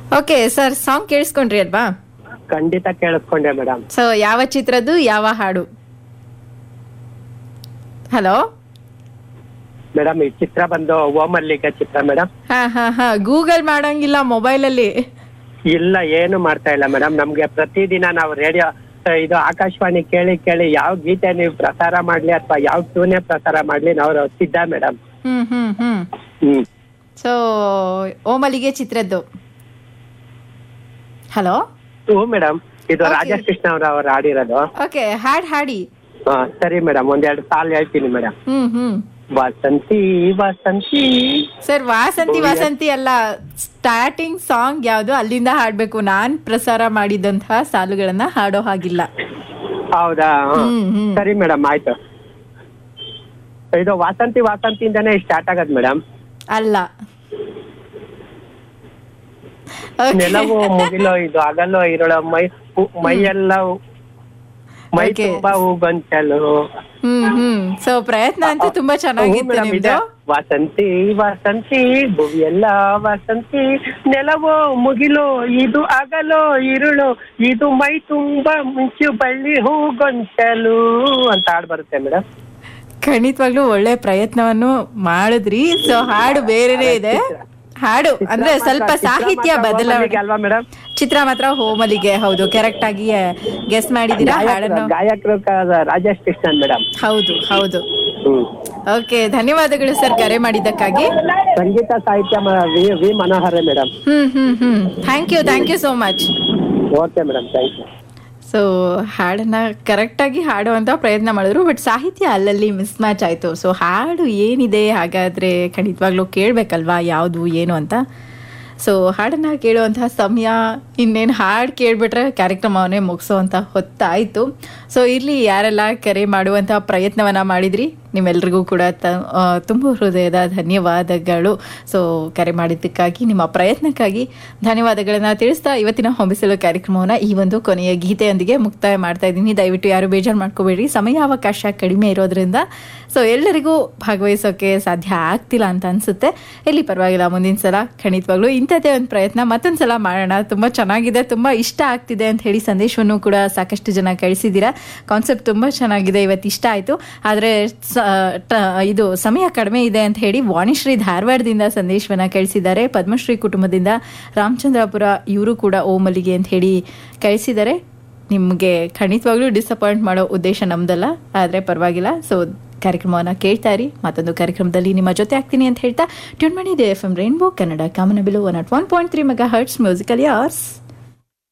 Okay sir song ಕೇಳಿಸ್ಕೊಂಡ್ರಿ ಅಲ್ವಾ ಖಂಡಿತ ಕೇಳಿಸ್ಕೊಂಡೆ madam so ಯಾವ ಚಿತ್ರದ್ದು ಯಾವ ಹಾಡು ಹಲೋ ಮೇಡಮ್ ಈ ಚಿತ್ರ ಬಂದು ಓಮಲ್ಲಿಗ ಚಿತ್ರ ಮೇಡಮ್ ಹಾ ಹಾ ಹಾ ಗೂಗಲ್ ಮಾಡಂಗಿಲ್ಲ ಮೊಬೈಲಲ್ಲಿ ಇಲ್ಲ ಏನು ಮಾಡ್ತಾ ಇಲ್ಲ ಮೇಡಮ್ ನಮ್ಗೆ ಪ್ರತಿದಿನ ನಾವು ರೇಡಿಯೋ ಇದು ಆಕಾಶವಾಣಿ ಕೇಳಿ ಕೇಳಿ ಯಾವ ಗೀತೆ ನೀವು ಪ್ರಸಾರ ಮಾಡ್ಲಿ ಅಥವಾ ಯಾವ ಟ್ಯೂನೇ ಪ್ರಸಾರ ಮಾಡ್ಲಿ ನಾವು ಸಿದ್ಧ ಮೇಡಮ್ ಹ್ಮ್ ಹ್ಮ್ ಹ್ಮ್ ಹ್ಮ್ ಸೊ ಓಮಲಿಗೆ ಚಿತ್ರದ್ದು ಹಲೋ ಹ್ಞೂ ಮೇಡಮ್ ಇದು Okay. ರಾಜೇಶ್ ಕೃಷ್ಣ ಅವ್ರ ಅವ್ರು ಆಡಿರೋದು ಓಕೆ ಹಾಡ್ ಹಾಡಿ ಹಾ ಸರಿ ಮೇಡಮ್ ಒಂದೆರಡು ಸಾಲು ಹೇಳ್ತೀನಿ ಮೇಡಮ್ ಹ್ಮ್ ಹ್ಮ್ ವಸಂತಿ ವಸಂತಿ ಸರ್ ವಾಸಂತಿ ಓ, ವಾಸಂತಿ ಅಲ್ಲ ಸ್ಟಾರ್ಟಿಂಗ್ ಸಾಂಗ್ ಯಾವ್ದು ಅಲ್ಲಿಂದ ಹಾಡ್ಬೇಕು ನಾನ್ ಪ್ರಸಾರ ಮಾಡಿದಂತಹ ಸಾಲುಗಳನ್ನ ಹಾಡೋ ಹಾಗಿಲ್ಲ ಹೌದಾ ಹಾ. ಹ್ಮ್, ಹ್ಮ್. ಸರಿ ಮೇಡಮ್ ಆಯ್ತು ಇದು ವಾಸಂತಿ ವಾಸಂತಿಯಿಂದಾನೇ ಸ್ಟಾರ್ಟ್ ಆಗದ್ ಮೇಡಮ್ ಅಲ್ಲ Okay. ನೆಲವು ಮುಗಿಲೋ ಇದು ಹಗಲೋ ಇರಳ ಮೈ ಹು- ಮೈಯೆಲ್ಲ ಮೈ Okay. ತುಂಬಾ ಹೂಗೊಂಚಲು ಹ್ಮ್ ಹ್ಮ್ ಸೊ ಪ್ರಯತ್ನ ಅಂತೂ ತುಂಬಾ ಹ್ಞೂ ಚೆನ್ನಾಗಿತ್ತು madam, ಇದೆ. ನಿಮ್ದು ವಾಸಂತಿ ವಾಸಂತಿ ಭುವಿಯೆಲ್ಲ ವಾಸಂತಿ ನೆಲವೋ ಮುಗಿಲು ಇದು ಅಗಲೋ ಇರುಳು ಇದು ಮೈ ತುಂಬಾ ಮುಂಚು ಬಳ್ಳಿ ಹೂಗೊಂಚಲು ಅಂತ ಹಾಡ್ ಬರುತ್ತೆ ಮೇಡಮ್ ಖಂಡಿತವಾಗ್ಲೂ ಒಳ್ಳೆ ಪ್ರಯತ್ನವನ್ನು ಮಾಡಿದ್ರಿ ಸೊ ಹಾಡು ಬೇರೆನೇ ಇದೆ ಹಾಡು ಅಂದ್ರೆ ಸ್ವಲ್ಪ ಸಾಹಿತ್ಯ ಬದಲಾವಣೆ ಅಲ್ವಾ ಮೇಡಮ್ ಚಿತ್ರ ಮಾತ್ರ ಹೋಮಲಿಗೆ ಹೌದು ಕರೆಕ್ಟ್ ಆಗಿ ಗೆಸ್ ಮಾಡಿದೀರಾ ಹಾಡನ್ನು ಗಾಯಕರು ಕ- ರಾಜೇಶ್ ಕೃಷ್ಣನ್ ಮೇಡಮ್ ಹೌದು ಹೌದು ಹ್ಮ್ ಓಕೆ ಧನ್ಯವಾದಗಳು ಸರ್ ಕರೆ ಮಾಡಿದ್ದಕ್ಕಾಗಿ ಸಂಗೀತ ಸಾಹಿತ್ಯ ಮ- ವಿ ವಿ ಮನೋಹರ ಮೇಡಮ್ ಹ್ಮ್ ಹ್ಮ್ ಹ್ಮ್ thank you thank you so much okay madam thank you so ಹಾಡನ್ನ ಕರೆಕ್ಟಾಗಿ ಹಾಡುವಂಥ ಪ್ರಯತ್ನ ಮಾಡಿದ್ರು ಬಟ್ ಸಾಹಿತ್ಯ ಅಲ್ಲಲ್ಲಿ ಮಿಸ್ ಮ್ಯಾಚ್ ಆಯಿತು ಸೊ ಹಾಡು ಏನಿದೆ ಹಾಗಾದರೆ ಖಂಡಿತವಾಗ್ಲೂ ಕೇಳಬೇಕಲ್ವಾ ಯಾವುದು ಏನು ಅಂತ ಸೊ ಹಾಡನ್ನು ಕೇಳುವಂತಹ ಸಮಯ ಇನ್ನೇನು ಹಾಡು ಕೇಳಿಬಿಟ್ರೆ ಕಾರ್ಯಕ್ರಮವನ್ನೇ ಮುಗಿಸೋವಂಥ ಹೊತ್ತಾಯಿತು ಸೊ ಇಲ್ಲಿ ಯಾರೆಲ್ಲ ಕರೆ ಮಾಡುವಂಥ ಪ್ರಯತ್ನವನ್ನು ಮಾಡಿದ್ರಿ ನಿಮ್ಮೆಲ್ರಿಗೂ ಕೂಡ ತ ಆ, ತುಂಬ ಹೃದಯದ ಧನ್ಯವಾದಗಳು ಸೊ ಕರೆ ಮಾಡಿದ್ದಕ್ಕಾಗಿ ನಿಮ್ಮ ಪ್ರಯತ್ನಕ್ಕಾಗಿ ಧನ್ಯವಾದಗಳನ್ನು ತಿಳಿಸ್ತಾ ಇವತ್ತಿನ ಹೊಂಬಿಸಲು ಕಾರ್ಯಕ್ರಮವನ್ನು ಈ ಒಂದು ಕೊನೆಯ ಗೀತೆಯೊಂದಿಗೆ ಮುಕ್ತಾಯ ಮಾಡ್ತಾ ಇದ್ದೀನಿ ದಯವಿಟ್ಟು ಯಾರು ಬೇಜಾರು ಮಾಡ್ಕೋಬೇಡಿ ಸಮಯಾವಕಾಶ ಕಡಿಮೆ ಇರೋದ್ರಿಂದ ಸೊ ಎಲ್ಲರಿಗೂ ಭಾಗವಹಿಸೋಕೆ ಸಾಧ್ಯ ಆಗ್ತಿಲ್ಲ ಅಂತ ಅನ್ಸುತ್ತೆ ಎಲ್ಲಿ ಪರವಾಗಿಲ್ಲ ಮುಂದಿನ ಸಲ ಖಂಡಿತವಾಗ್ಲೂ ಇಂಥದ್ದೇ ಒಂದು ಪ್ರಯತ್ನ ಮತ್ತೊಂದು ಸಲ ಮಾಡೋಣ ತುಂಬ ಚೆನ್ನಾಗಿದೆ ತುಂಬ ಇಷ್ಟ ಆಗ್ತಿದೆ ಅಂತ ಹೇಳಿ ಸಂದೇಶವನ್ನು ಕೂಡ ಸಾಕಷ್ಟು ಜನ ಕಳಿಸಿದ್ದೀರಾ ಕಾನ್ಸೆಪ್ಟ್ ತುಂಬ ಚೆನ್ನಾಗಿದೆ ಇವತ್ತು ಇಷ್ಟ ಆಯಿತು ಆದರೆ ಇದು ಸಮಯ ಕಡಿಮೆ ಇದೆ ಅಂತ ಹೇಳಿ ವಾಣಿಶ್ರೀ ಧಾರವಾಡದಿಂದ ಸಂದೇಶವನ್ನು ಕಳಿಸಿದ್ದಾರೆ ಪದ್ಮಶ್ರೀ ಕುಟುಂಬದಿಂದ ರಾಮಚಂದ್ರಾಪುರ ಇವರು ಕೂಡ ಓಮಲಿಗೆ ಅಂತ ಹೇಳಿ ಕಳಿಸಿದ್ದಾರೆ ನಿಮಗೆ ಖಂಡಿತವಾಗ್ಲೂ ಡಿಸಪಾಯಿಂಟ್ ಮಾಡೋ ಉದ್ದೇಶ ನಮ್ದಲ್ಲ ಆದರೆ ಪರವಾಗಿಲ್ಲ ಸೊ ಕಾರ್ಯಕ್ರಮವನ್ನು ಕೇಳ್ತಾ ಇರಿ ಮತ್ತೊಂದು ಕಾರ್ಯಕ್ರಮದಲ್ಲಿ ನಿಮ್ಮ ಜೊತೆ ಆಗ್ತೀನಿ ಅಂತ ಹೇಳ್ತಾ ಟ್ಯೂನ್ ಮಾಡಿದೆ ಎಫ್ ಎಂ ರೈನ್ಬೋ ಕನ್ನಡ ಕಾಮನಬಿಲು one nought one point three megahertz musical ಯಾರ್ಸ್